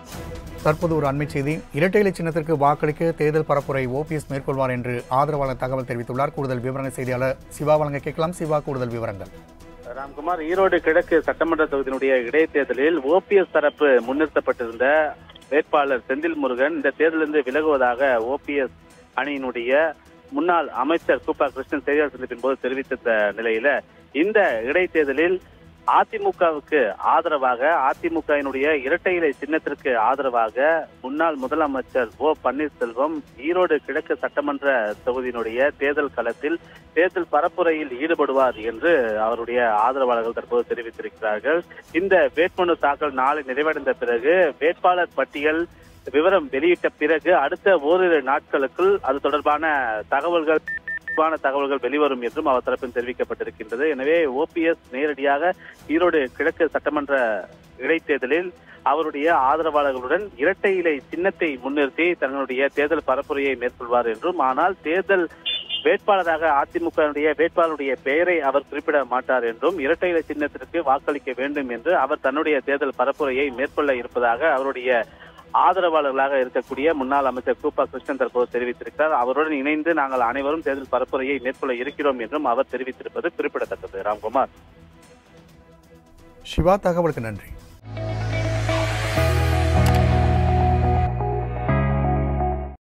தற்போது ஒரு அண்மை செய்தி இரட்டை இலை சின்னத்திற்கு வாக்களிக்க தேர்தல் பரப்புரை ஓபிஎஸ் மேற்கொள்வார் என்று ஆதரவாளர் தகவல் தெரிவித்துள்ளார் கூடுதல் விவரங்கள் செய்தியாளர் சிவா வழங்க கேட்கலாம் சிவா கூடுதல் விவரங்கள் ராம்குமார் ஈரோடு கிழக்கு சட்டமன்ற தொகுதியினுடைய இடைத்தேர்தலில் ஓபிஎஸ் தரப்பு முன்னிறுத்தப்பட்டிருந்த வேட்பாளர் செந்தில் முருகன் இந்த தேர்தலிருந்து விலகுவதாக ஓபிஎஸ் அணியினுடைய முன்னாள் அமைச்சர் கூப்பா கிருஷ்ணன் செய்தியாளர் சந்திப்பின் போது தெரிவித்திருந்த நிலையில இந்த இடைத்தேர்தலில் அதிமுகவுக்கு ஆதரவாக அதிமுகவினுடைய இரட்டை இலை சின்னத்திற்கு ஆதரவாக முன்னாள் முதலமைச்சர் ஓ பன்னீர்செல்வம் ஈரோடு கிழக்கு சட்டமன்ற தொகுதியினுடைய தேர்தல் களத்தில் தேர்தல் பரப்புரையில் ஈடுபடுவார் என்று அவருடைய ஆதரவாளர்கள் தற்போது தெரிவித்திருக்கிறார்கள் இந்த வேட்புமனு தாக்கல் நாளை நிறைவடைந்த பிறகு வேட்பாளர் பட்டியல் விவரம் வெளியிட்ட பிறகு அடுத்த ஓரிரு நாட்களுக்குள் அது தொடர்பான தகவல்கள் தொடர்பான தகவல்கள் வெளிவரும் என்றும் அவர் தரப்பில் தெரிவிக்கப்பட்டிருக்கின்றது எனவே ஓபிஎஸ் நேரடியாக ஈரோடு கிழக்கு சட்டமன்ற இடைத்தேர்தலில் அவருடைய ஆதரவாளர்களுடன் இரட்டை இலை சின்னத்தை முன்னிறுத்தி தங்களுடைய தேர்தல் பரப்புரையை மேற்கொள்வார் என்றும் ஆனால் தேர்தல் வேட்பாளராக அதிமுகவுடைய வேட்பாளருடைய பெயரை அவர் குறிப்பிட மாட்டார் என்றும் இரட்டை இலை சின்னத்திற்கு வாக்களிக்க வேண்டும் என்று அவர் தன்னுடைய தேர்தல் பரப்புரையை மேற்கொள்ள இருப்பதாக அவருடைய ஆதரவாளர்களாக இருக்கக்கூடிய முன்னாள் அமைச்சர் கூப்பா கிருஷ்ணன் தற்போது தெரிவித்திருக்கிறார் அவருடன் இணைந்து நாங்கள் அனைவரும் தேர்தல் பரப்புரையை மேற்கொள்ள இருக்கிறோம் என்றும் அவர் தெரிவித்திருப்பது குறிப்பிடத்தக்கது ராம்குமார் சிவா தகவலுக்கு நன்றி